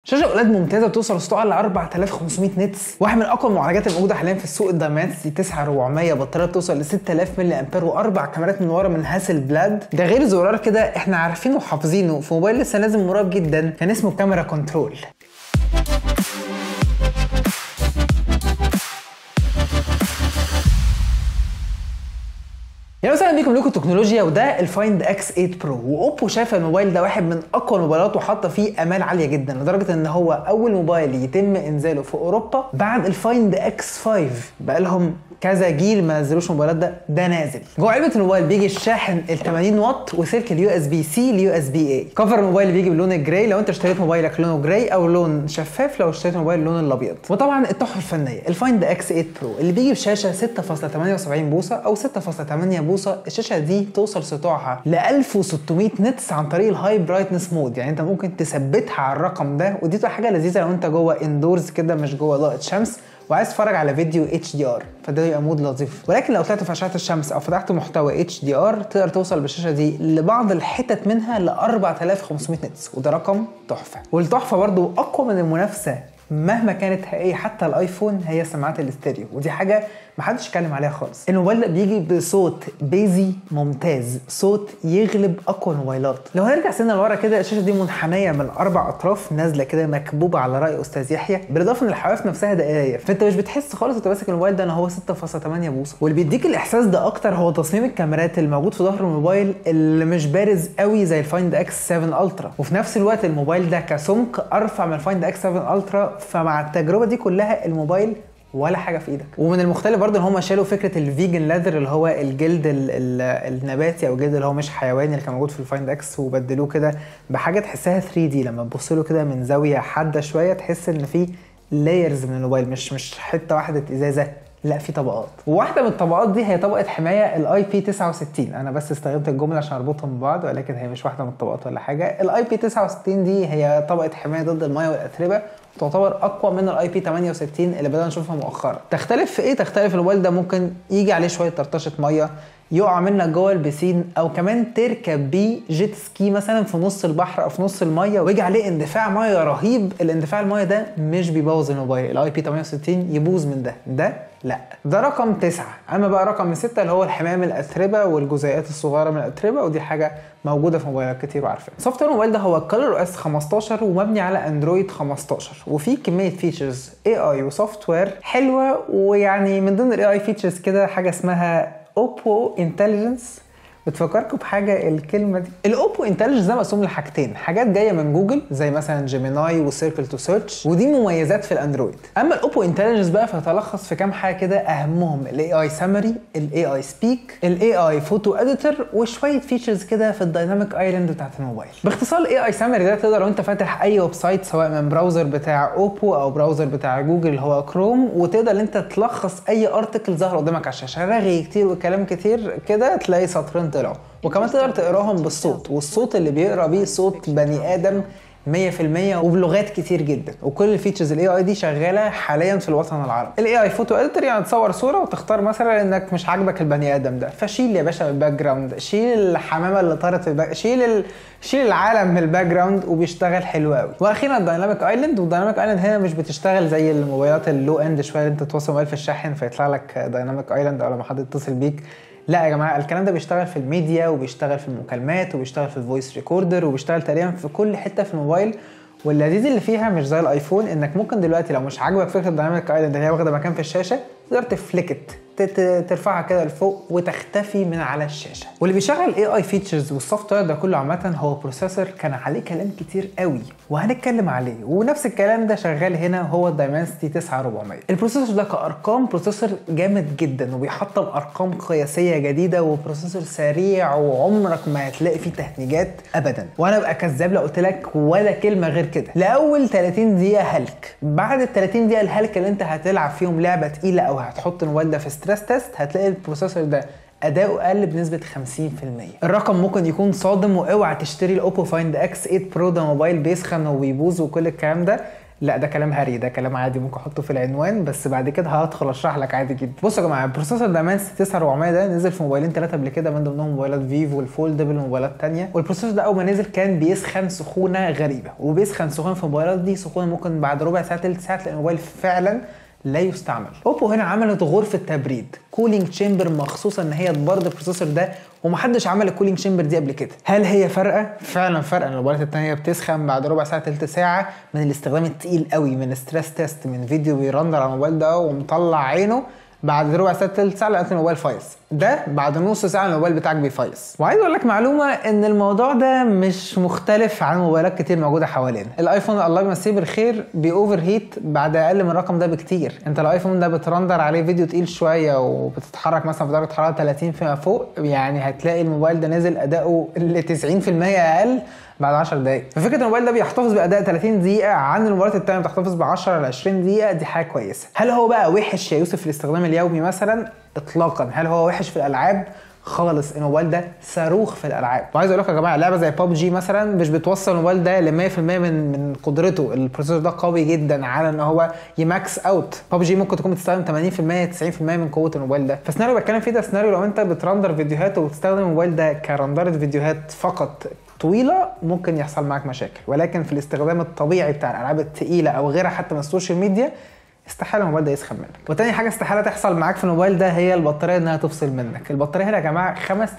شاشه اولاد ممتازه بتوصل سطوعها ل 4500 نتس واحد من اقوى المعالجات الموجوده حاليا في السوق الدايمنسيتي 9400 بطاريه بتوصل ل 6000 ملي امبير واربع كاميرات من ورا من هاسل بلاد ده غير زرار كده احنا عارفينه وحافظينه في موبايل لسه نازل من قريب جدا كان اسمه كاميرا كنترول يا وسهلا بيكم لكم التكنولوجيا وده الفايند اكس 8 برو واوبو شايفه الموبايل ده واحد من اقوى الموبايلات وحاطه فيه امال عاليه جدا لدرجه ان هو اول موبايل يتم انزاله في اوروبا بعد الفايند اكس 5 بقى لهم كذا جيل ما نزلوش الموبايلات ده ده نازل جوه علبه الموبايل بيجي الشاحن ال 80 واط وسلك اليو اس بي سي ليو اس بي اي كفر الموبايل بيجي باللون الجراي لو انت اشتريت موبايلك لونه جراي او لون شفاف لو اشتريت موبايل لون الابيض وطبعا التحفه الفنيه الفايند اكس 8 برو اللي بيجي بشاشه 6.78 بوصه او 6.8 بوصه الشاشه دي توصل سطوعها ل 1600 نتس عن طريق الهاي برايتنس مود يعني انت ممكن تثبتها على الرقم ده ودي تبقى حاجه لذيذه لو انت جوه اندورز كده مش جوه اضاءه شمس وعايز تتفرج على فيديو اتش دي ار فده يبقى مود لطيف ولكن لو طلعت في اشعه الشمس او فتحت محتوى اتش دي ار تقدر توصل بالشاشه دي لبعض الحتت منها ل 4500 نتس وده رقم تحفه والتحفه برضو اقوى من المنافسه مهما كانت هي حتى الايفون هي سماعات الاستيريو ودي حاجه محدش اتكلم عليها خالص الموبايل ده بيجي بصوت بيزي ممتاز صوت يغلب اقوى الموبايلات لو هنرجع سنه لورا كده الشاشه دي منحنيه من اربع اطراف نازله كده مكبوبه على راي استاذ يحيى بالاضافه ان الحواف نفسها دقايق فانت مش بتحس خالص وانت ماسك الموبايل ده ان هو 6.8 بوصه واللي بيديك الاحساس ده اكتر هو تصميم الكاميرات اللي موجود في ظهر الموبايل اللي مش بارز قوي زي الفايند اكس 7 الترا وفي نفس الوقت الموبايل ده كسمك ارفع من الفايند اكس 7 الترا فمع التجربه دي كلها الموبايل ولا حاجه في ايدك ومن المختلف برضه ان هم شالوا فكره الفيجن ليذر اللي هو الجلد ال ال النباتي او الجلد اللي هو مش حيواني اللي كان موجود في الفايند اكس وبدلوه كده بحاجه تحسها 3 دي لما تبص له كده من زاويه حاده شويه تحس ان في لايرز من الموبايل مش مش حته واحده ازازه لا في طبقات وواحده من الطبقات دي هي طبقه حمايه الاي بي 69 انا بس استخدمت الجمله عشان اربطهم ببعض ولكن هي مش واحده من الطبقات ولا حاجه الاي بي 69 دي هي طبقه حمايه ضد الميه والاتربه تعتبر اقوى من الاي بي 68 اللي بدأنا نشوفها مؤخرا تختلف في ايه تختلف الموبايل ده ممكن يجي عليه شويه طرطشه ميه يقع منك جوه البسين او كمان تركب بيه جيت سكي مثلا في نص البحر او في نص الميه ويجي عليه اندفاع ميه رهيب الاندفاع الميه ده مش بيبوظ الموبايل الاي بي 68 يبوظ من ده ده لا ده رقم تسعة اما بقى رقم ستة اللي هو الحماية من الاتربة والجزيئات الصغيرة من الاتربة ودي حاجة موجودة في موبايلات كتير وعارفين سوفت وير الموبايل ده هو كلر او اس 15 ومبني على اندرويد 15 وفي كمية فيتشرز اي اي وسوفت وير حلوة ويعني من ضمن الاي اي فيتشرز كده حاجة اسمها اوبو انتليجنس بتفكركم بحاجه الكلمه دي الاوبو انتليجنس ده مقسوم لحاجتين حاجات جايه من جوجل زي مثلا جيميناي وسيركل تو سيرش ودي مميزات في الاندرويد اما الاوبو انتليجنس بقى فتلخص في كام حاجه كده اهمهم الاي اي سامري الاي اي سبيك الاي اي فوتو اديتور وشويه فيتشرز كده في الدايناميك ايلاند بتاعت الموبايل باختصار الاي اي سامري ده تقدر لو انت فاتح اي ويب سايت سواء من براوزر بتاع اوبو او براوزر بتاع جوجل اللي هو كروم وتقدر ان انت تلخص اي ارتكل ظهر قدامك على الشاشه رغي كتير وكلام كتير كده تلاقي سطرين طلعوا وكمان تقدر تقراهم بالصوت والصوت اللي بيقرا بيه صوت بني ادم 100% وبلغات كتير جدا وكل الفيتشرز الاي اي دي شغاله حاليا في الوطن العربي الاي اي فوتو اديتور يعني تصور صوره وتختار مثلا انك مش عاجبك البني ادم ده فشيل يا باشا الباك جراوند شيل الحمامه اللي طارت في الباك شيل ال... شيل العالم من الباك جراوند وبيشتغل حلو قوي واخيرا الدايناميك ايلاند والدايناميك ايلاند هنا مش بتشتغل زي الموبايلات اللو اند شويه اللي انت توصل موبايل في الشاحن فيطلع لك دايناميك ايلاند او لما حد يتصل بيك لا يا جماعه الكلام ده بيشتغل في الميديا وبيشتغل في المكالمات وبيشتغل في الفويس ريكوردر وبيشتغل تقريبا في كل حته في الموبايل واللذيذ اللي فيها مش زي الايفون انك ممكن دلوقتي لو مش عاجبك فكره الدايناميك ايلاند اللي هي واخده مكان في الشاشه تقدر تفليكت ترفعها كده لفوق وتختفي من على الشاشه واللي بيشغل اي اي فيتشرز والسوفت وير ده كله عامه هو بروسيسور كان عليه كلام كتير قوي وهنتكلم عليه ونفس الكلام ده شغال هنا هو الدايمنسيتي 9400 البروسيسور ده كارقام بروسيسور جامد جدا وبيحطم ارقام قياسيه جديده وبروسيسور سريع وعمرك ما هتلاقي فيه تهنيجات ابدا وانا ابقى كذاب لو قلت لك ولا كلمه غير كده لاول 30 دقيقه هلك بعد ال 30 دقيقه الهلك اللي انت هتلعب فيهم لعبه تقيله او هتحط الموبايل ده في ستريس تيست هتلاقي البروسيسور ده اداؤه قل بنسبه 50% الرقم ممكن يكون صادم واوعى تشتري الاوبو فايند اكس 8 برو ده موبايل بيسخن وبيبوظ وكل الكلام ده لا ده كلام هري ده كلام عادي ممكن احطه في العنوان بس بعد كده هدخل اشرح لك عادي جدا بصوا يا جماعه البروسيسور دايمنسيتي 9400 ده نزل في موبايلين ثلاثه قبل كده من ضمنهم موبايلات فيفو والفولدبل وموبايلات تانية والبروسيسور ده اول ما نزل كان بيسخن سخونه غريبه وبيسخن سخونه في الموبايلات دي سخونه ممكن بعد ربع ساعه ثلث ساعه تلاقي الموبايل فعلا لا يستعمل اوبو هنا عملت غرفه تبريد كولينج تشامبر مخصوصه ان هي تبرد البروسيسور ده ومحدش عمل الكولينج تشامبر دي قبل كده هل هي فارقه فعلا فارقه ان الموبايلات التانية بتسخن بعد ربع ساعه تلت ساعه من الاستخدام التقيل قوي من ستريس تيست من فيديو بيرندر على الموبايل ده ومطلع عينه بعد ربع ساعه تلت ساعه لقيت الموبايل فايص ده بعد نص ساعه الموبايل بتاعك بيفيص وعايز اقول لك معلومه ان الموضوع ده مش مختلف عن موبايلات كتير موجوده حوالينا الايفون الله يمسيه بالخير بيوفر هيت بعد اقل من الرقم ده بكتير انت الايفون ده بترندر عليه فيديو تقيل شويه وبتتحرك مثلا في درجه حراره 30 فيما فوق يعني هتلاقي الموبايل ده نازل اداؤه ل 90% اقل بعد 10 دقائق ففكره الموبايل ده بيحتفظ باداء 30 دقيقه عن الموبايلات الثانيه بتحتفظ ب 10 ل 20 دقيقه دي حاجه كويسه هل هو بقى وحش يا يوسف في الاستخدام اليومي مثلا اطلاقا هل هو وحش في الالعاب خالص الموبايل ده صاروخ في الالعاب وعايز اقول لكم يا جماعه لعبه زي ببجي مثلا مش بتوصل الموبايل ده ل 100% من من قدرته البروسيسور ده قوي جدا على ان هو يماكس اوت ببجي ممكن تكون بتستخدم 80% 90% من قوه الموبايل ده فالسيناريو اللي بتكلم فيه ده سيناريو لو انت بترندر فيديوهات وبتستخدم الموبايل ده كرندره فيديوهات فقط طويله ممكن يحصل معاك مشاكل ولكن في الاستخدام الطبيعي بتاع الالعاب الثقيله او غيرها حتى من السوشيال ميديا استحاله الموبايل ده يسخن منك وتاني حاجه استحاله تحصل معاك في الموبايل ده هي البطاريه انها تفصل منك البطاريه هنا يا جماعه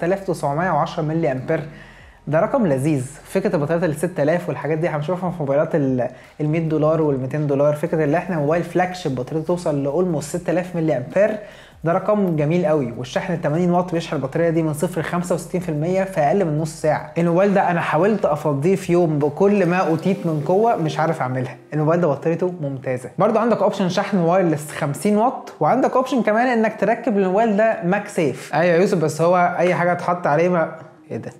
5910 ملي امبير ده رقم لذيذ فكره البطاريات ال 6000 والحاجات دي هنشوفها في موبايلات ال 100 دولار وال 200 دولار فكره ان احنا موبايل فلاج شيب بطاريته توصل لاولموست 6000 ملي امبير ده رقم جميل قوي والشحن ال 80 واط بيشحن البطاريه دي من صفر ل 65% في اقل من نص ساعه الموبايل ده انا حاولت افضيه في يوم بكل ما اوتيت من قوه مش عارف اعملها الموبايل ده بطاريته ممتازه برضو عندك اوبشن شحن وايرلس 50 واط وعندك اوبشن كمان انك تركب الموبايل ده ماك سيف ايوه يا يوسف بس هو اي حاجه تحط عليه ما ايه ده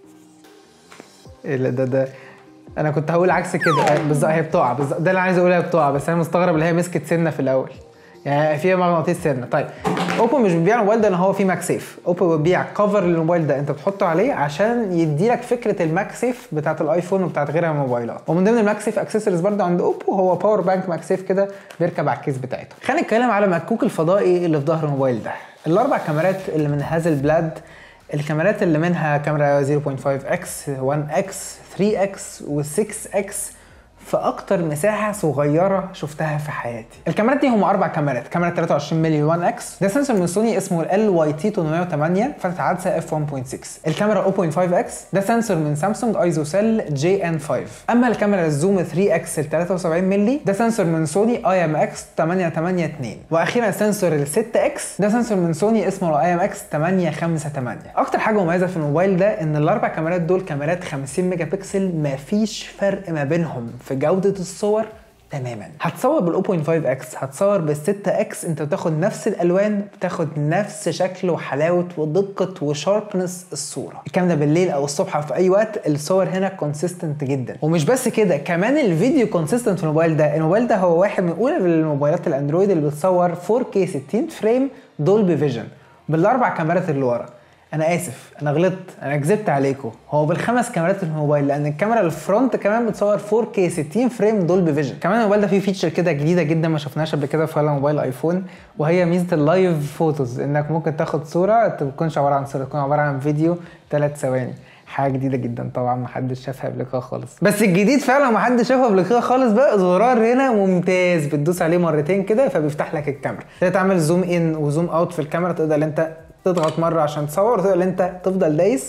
ايه ده ده انا كنت هقول عكس كده بالظبط هي بتقع بالظبط ده اللي عايز اقولها بتقع بس انا مستغرب اللي هي مسكت سنه في الاول يعني فيها مغناطيس سنه طيب اوبو مش بيبيع الموبايل ده ان هو فيه ماك سيف اوبو بيبيع كفر للموبايل ده انت بتحطه عليه عشان يديلك فكره الماك سيف بتاعت الايفون وبتاعت غيرها من الموبايلات ومن ضمن الماك سيف اكسسوارز برده عند اوبو هو باور بانك ماك سيف كده بيركب على الكيس بتاعته خلينا نتكلم على مكوك الفضائي اللي في ظهر الموبايل ده الاربع كاميرات اللي من هذا البلاد الكاميرات اللي منها كاميرا 0.5 اكس 1 اكس 3 اكس و6 اكس في اكتر مساحه صغيره شفتها في حياتي الكاميرات دي هم اربع كاميرات كاميرا 23 ملي 1 اكس ده سنسور من سوني اسمه ال واي تي 808 فتحه عدسه اف 1.6 الكاميرا 0.5 اكس ده سنسور من سامسونج ايزو سيل جي ان 5 اما الكاميرا الزوم 3 اكس ال 73 ملي ده سنسور من سوني اي ام اكس 882 واخيرا السنسور ال 6 اكس ده سنسور من سوني اسمه اي ام اكس 858 اكتر حاجه مميزه في الموبايل ده ان الاربع كاميرات دول كاميرات 50 ميجا بكسل مفيش فرق ما بينهم في جوده الصور تماما هتصور بال 0.5 اكس هتصور بال 6 اكس انت بتاخد نفس الالوان بتاخد نفس شكل وحلاوه ودقه وشاربنس الصوره الكلام ده بالليل او الصبح او في اي وقت الصور هنا كونسيستنت جدا ومش بس كده كمان الفيديو كونسيستنت في الموبايل ده الموبايل ده هو واحد من اولى الموبايلات الاندرويد اللي بتصور 4K 60 فريم دولبي فيجن بالاربع كاميرات اللي ورا انا اسف انا غلطت انا كذبت عليكم هو بالخمس كاميرات الموبايل لان الكاميرا الفرونت كمان بتصور 4K 60 فريم دولبي فيجن كمان الموبايل ده فيه فيتشر كده جديده جدا ما شفناهاش قبل كده في ولا موبايل ايفون وهي ميزه اللايف فوتوز انك ممكن تاخد صوره ما تكونش عباره عن صوره تكون عباره عن فيديو ثلاث ثواني حاجه جديده جدا طبعا ما حدش شافها قبل كده خالص بس الجديد فعلا ما حدش شافها قبل كده خالص بقى زرار هنا ممتاز بتدوس عليه مرتين كده فبيفتح لك الكاميرا تقدر تعمل زوم ان وزوم اوت في الكاميرا تقدر انت تضغط مره عشان تصور وتقدر انت تفضل دايس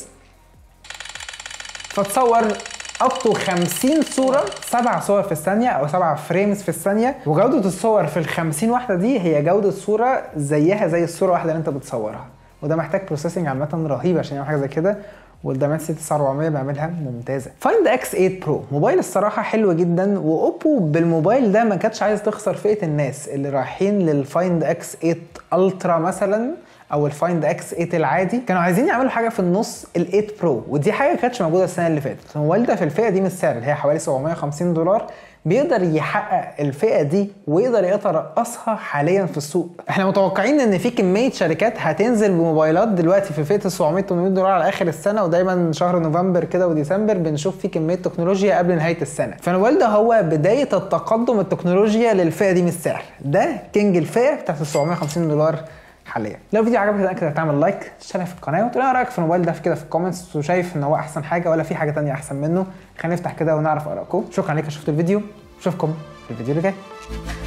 فتصور اب تو 50 صوره سبع صور في الثانيه او سبع فريمز في الثانيه وجوده الصور في ال 50 واحده دي هي جوده صوره زيها زي الصوره واحده اللي انت بتصورها وده محتاج بروسيسنج عامه رهيب عشان يعمل حاجه زي كده والدايمنسيتي 9400 بيعملها ممتازه فايند اكس 8 برو موبايل الصراحه حلو جدا واوبو بالموبايل ده ما كانتش عايز تخسر فئه الناس اللي رايحين للفايند اكس 8 الترا مثلا او الفايند اكس 8 العادي كانوا عايزين يعملوا حاجه في النص ال 8 برو ودي حاجه كانتش موجوده السنه اللي فاتت الموبايل ده في الفئه دي من السعر اللي هي حوالي 750 دولار بيقدر يحقق الفئه دي ويقدر يترأسها حاليا في السوق احنا متوقعين ان في كميه شركات هتنزل بموبايلات دلوقتي في فئه ال 700 800 دولار على اخر السنه ودايما شهر نوفمبر كده وديسمبر بنشوف فيه كميه تكنولوجيا قبل نهايه السنه فالموبايل ده هو بدايه التقدم التكنولوجيا للفئه دي من السعر ده كينج الفئه بتاعت ال 750 دولار حاليا لو الفيديو عجبك تاكد تعمل لايك تشترك في القناه وتقول لي رايك في الموبايل ده في كده في الكومنتس وشايف ان هو احسن حاجه ولا في حاجه تانية احسن منه خلينا نفتح كده ونعرف ارائكم شكرا عليك شفت الفيديو اشوفكم في الفيديو اللي جاي